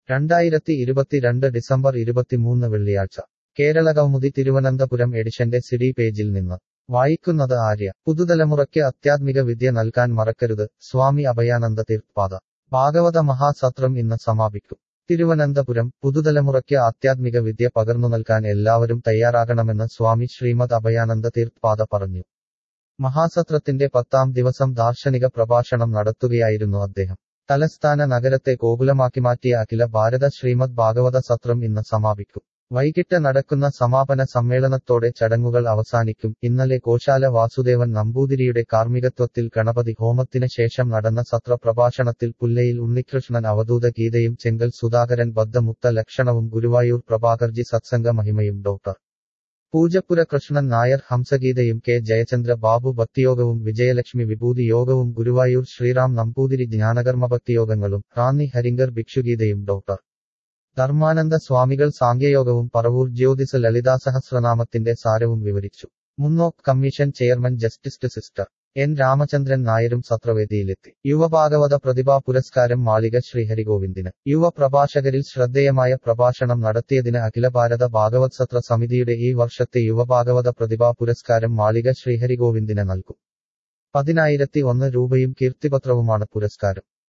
രണ്ടായിരത്തി ഇരുപത്തിരണ്ട് ഡിസംബർ ഇരുപത്തിമൂന്ന് വെള്ളിയാഴ്ച കേരളകൗമുദി തിരുവനന്തപുരം എഡിഷന്റെ സിഡി പേജിൽ നിന്ന് വായിക്കുന്നത് ആര്യ പുതുതലമുറയ്ക്ക് അത്യാത്മിക വിദ്യ നൽകാൻ മറക്കരുത് സ്വാമി അഭയാനന്ദ തീർത്ഥാത ഭാഗവത മഹാസത്രം ഇന്ന് സമാപിക്കും തിരുവനന്തപുരം പുതുതലമുറയ്ക്ക് ആധ്യാത്മിക വിദ്യ പകർന്നു നൽകാൻ എല്ലാവരും തയ്യാറാകണമെന്ന് സ്വാമി ശ്രീമദ് അഭയാനന്ദ തീർത്ഥാത പറഞ്ഞു മഹാസത്രത്തിന്റെ പത്താം ദിവസം ദാർശനിക പ്രഭാഷണം നടത്തുകയായിരുന്നു അദ്ദേഹം തലസ്ഥാന നഗരത്തെ ഗോകുലമാക്കി മാറ്റിയ അഖില ഭാരത ശ്രീമദ് ഭാഗവത സത്രം ഇന്ന് സമാപിക്കും വൈകിട്ട് നടക്കുന്ന സമാപന സമ്മേളനത്തോടെ ചടങ്ങുകൾ അവസാനിക്കും ഇന്നലെ കോശാല വാസുദേവൻ നമ്പൂതിരിയുടെ കാർമ്മികത്വത്തിൽ ഗണപതി ഹോമത്തിന് ശേഷം നടന്ന സത്ര പ്രഭാഷണത്തിൽ പുല്ലയിൽ ഉണ്ണികൃഷ്ണൻ അവധൂത ഗീതയും ചെങ്കൽ സുധാകരൻ ബദ്ധമുത്ത ലക്ഷണവും ഗുരുവായൂർ പ്രഭാകർജി സത്സംഗ മഹിമയും ഡോക്ടർ പൂജപ്പുര കൃഷ്ണൻ നായർ ഹംസഗീതയും കെ ജയചന്ദ്ര ബാബു ഭക്തിയോഗവും വിജയലക്ഷ്മി വിഭൂതി യോഗവും ഗുരുവായൂർ ശ്രീറാം നമ്പൂതിരി ജ്ഞാനകർമ്മ ഭക്തിയോഗങ്ങളും റാന്നി ഹരിങ്കർ ഭിക്ഷുഗീതയും ഡോക്ടർ ധർമാനന്ദ സ്വാമികൾ സാങ്ക്യയോഗവും പറവൂർ ജ്യോതിസ് ലളിതാ സഹസ്രനാമത്തിന്റെ സാരവും വിവരിച്ചു മുന്നോക്ക് commission chairman justice sister N Ramachandran നായരും സത്രവേദിയിലെത്തി യുവഭാഗവത പ്രതിഭാ പുരസ്കാരം മാളിക ശ്രീഹരിഗോവിന്ദിന് യുവ പ്രഭാഷകരിൽ ശ്രദ്ധേയമായ പ്രഭാഷണം നടത്തിയതിന് അഖില ഭാരത ഭാഗവത് സത്ര സമിതിയുടെ ഈ വർഷത്തെ യുവഭാഗവത പ്രതിഭാ പുരസ്കാരം മാളിക ശ്രീഹരിഗോവിന്ദിന് നൽകും പതിനായിരത്തി ഒന്ന് രൂപയും കീർത്തിപത്രവുമാണ് പുരസ്കാരം